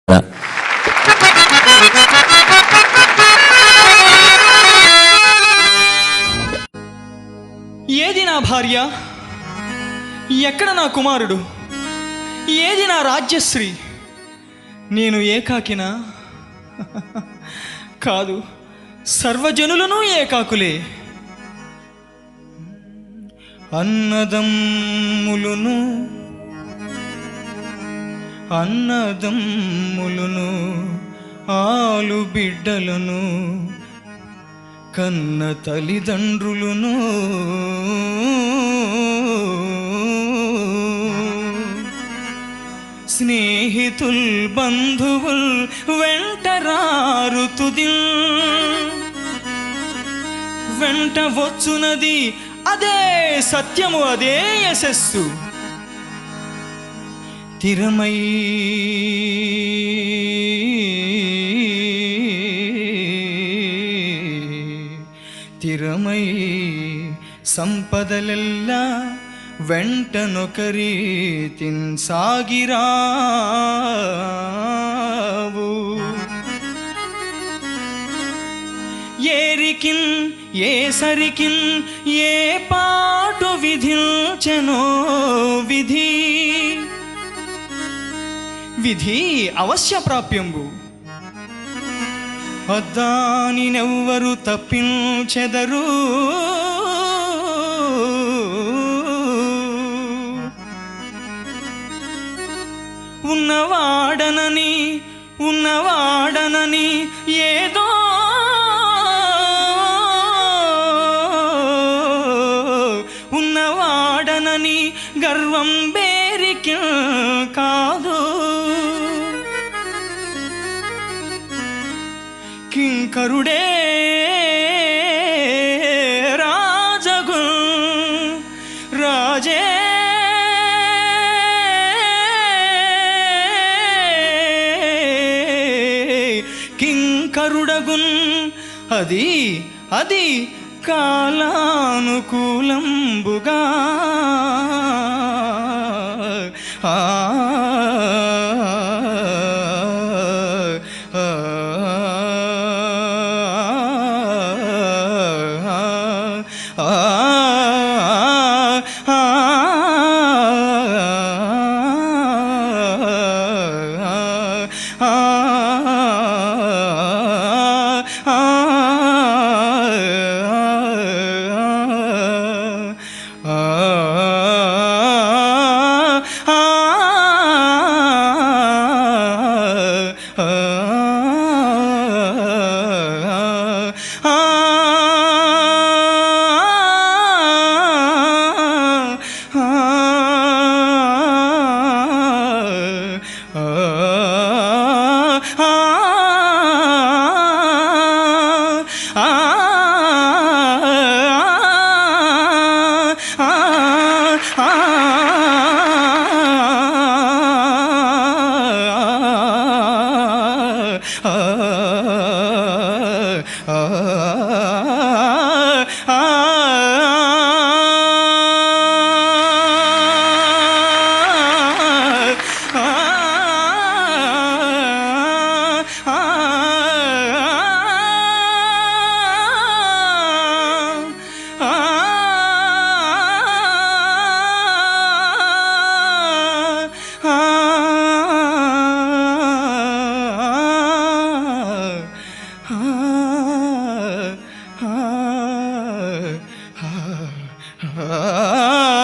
ఏది నా భార్య ఎక్కడ నా కుమారుడు ఏది నా రాజ్యశ్రీ నేను ఏకాకినా కాదు సర్వజనులను ఏకాకులే అన్నదమ్ములును అన్నదమ్ములును ఆలు బిడ్డలను కన్న తల్లిదండ్రులును స్నేహితుల్ బంధువుల్ వెంటరారు తుది వెంట వచ్చునది అదే సత్యము అదే యశస్సు తిరమై తిరమై సంపదలెల్ల వెంటనొకరి తిన్సాగిరావు ఏరికిన్ ఏ సరికిన్ ఏ పాటు విధించెనో విధి విధి అవశ్య ప్రాప్యంబు అద్దానినెవ్వరు తప్పించెదరు ఉన్నవాడనని ఉన్నవాడనని ఏదో ఉన్నవాడనని గర్వం బేరికి కాదు కింకరుడే రాజగు రాజే కింకరుడగున్ అది అది కాలానుకూలంబుగా ఆ ఆ